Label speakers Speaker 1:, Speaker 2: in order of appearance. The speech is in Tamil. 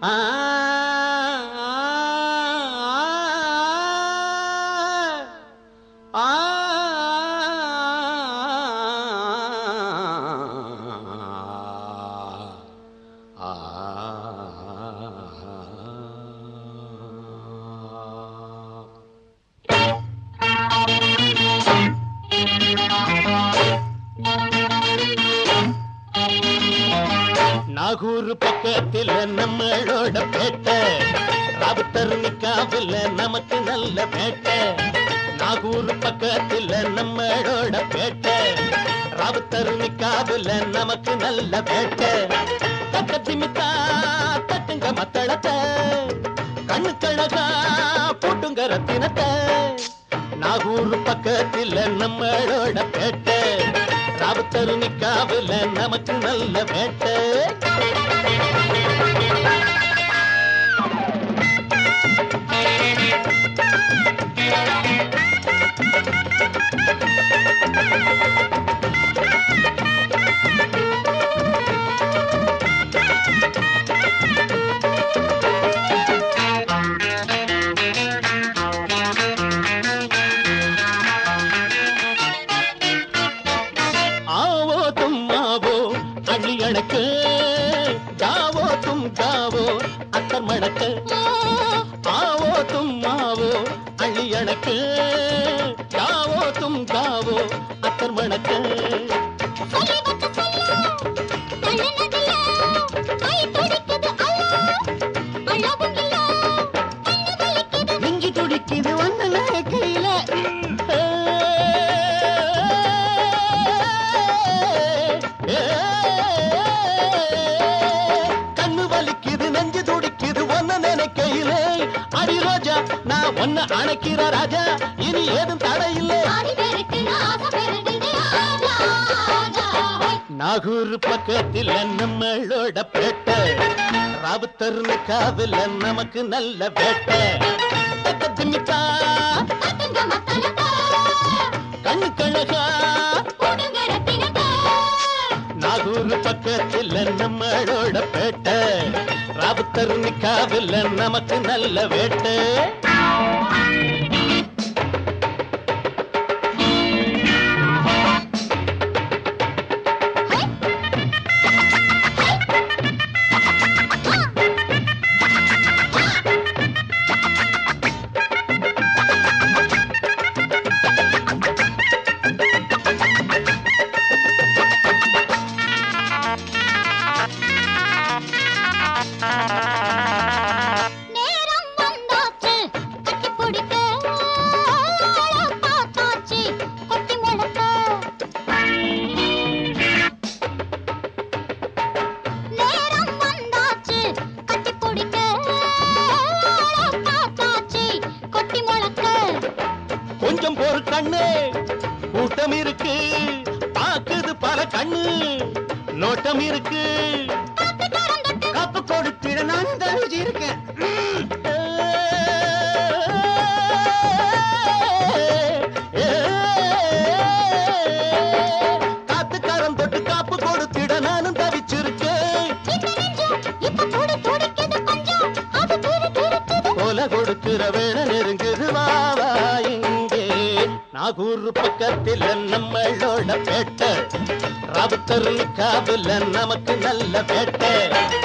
Speaker 1: ஆ ஆ நாகூர் பக்கத்தில் நம்மளோட பேட்டை ராவுத்தர் நிக்காவில் நமக்கு நல்ல பேட்டை நாகூர் பக்கத்தில் நம்மளோட பேட்டை ராவுத்தர் நிக்காவில் நமக்கு நல்ல பேட்டை தக்கத்தி மித்தா தட்டுங்க மத்தளத்தை கண்ணு கழகா போட்டுங்க ரத்தினத்தை நாகூர் பக்கத்தில் நம்மளோட பேட்டை ராவுத்தர் நிக்காவில் நமக்கு நல்ல பேட்டை ஆவோ தும் ஆவோ அள்ளி அணக்கு ஜாவோ தும் ஜாவோ அத்தர் மடக்கு ஆவோ தும் ஆவோ அள்ளி அணக்கு ஜாவோ தும் ஜாவோ அத்தர் மடக்கு
Speaker 2: சொல்லி வச்ச சொல்ல தள்ளினதில்ல கை துடிக்குது அல்ல அழகும் இல்ல கண்ணு வலிக்குது
Speaker 1: நெஞ்சு துடிக்குது வந்த கையில கண்ணு வலிக்குது நெஞ்சு துடிக்குது ஒன்ன நினைக்கையிலே அடி ரோஜா நான் ஒன்ன அணைக்கிற ராஜா இனி ஏதும் தடையில்லை
Speaker 2: ஆடி பேருக்கு ஆசை பெருகுது ஆஜா ஆஜா
Speaker 1: நாகூர் பக்கத்தில் நம்மளோட பேட்டை ராவுத்தர் காவில் நமக்கு நல்ல வேட்டை தக்கத்திமித்தா
Speaker 2: தட்டுங்க மத்தளத்தை
Speaker 1: கண்ணு கழகா
Speaker 2: போடுங்க ரத்தினத்தை
Speaker 1: நாகூர் பக்கத்தில் நம்மளோட பேட்டை ராவுத்தர் காவில் நமக்கு நல்ல வேட்டை
Speaker 2: நேரம் வந்தாச்சு கட்டி பிடிக்க பார்த்தாச்சு கொட்டி முழக்க நேரம் வந்தாச்சு கட்டி பிடிக்க பார்த்தாச்சு கொட்டி முழக்க
Speaker 1: கொஞ்சம் பொறு கண்ணு கூட்டம் இருக்கு பாக்குது பல கண்ணு நோட்டம் இருக்கு காப்பு கொடுத்திட நான் தகுதி இருக்கேன் காத்துக்காரன் தொட்டு காப்பு கொடுத்திட நானும் தவிச்சிருக்கேன்
Speaker 2: இந்த நெஞ்சு இப்ப துடி துடிக்குது கொஞ்சம் அது திரு திருக்குது
Speaker 1: கொலை கொடுக்கிற வேண நெருங்குது வாவா இங்கே நாகூர் பக்கத்தில் நம்மளோட பேட்டை ராவுத்தர் காவில் நமக்கு நல்ல பேட்டை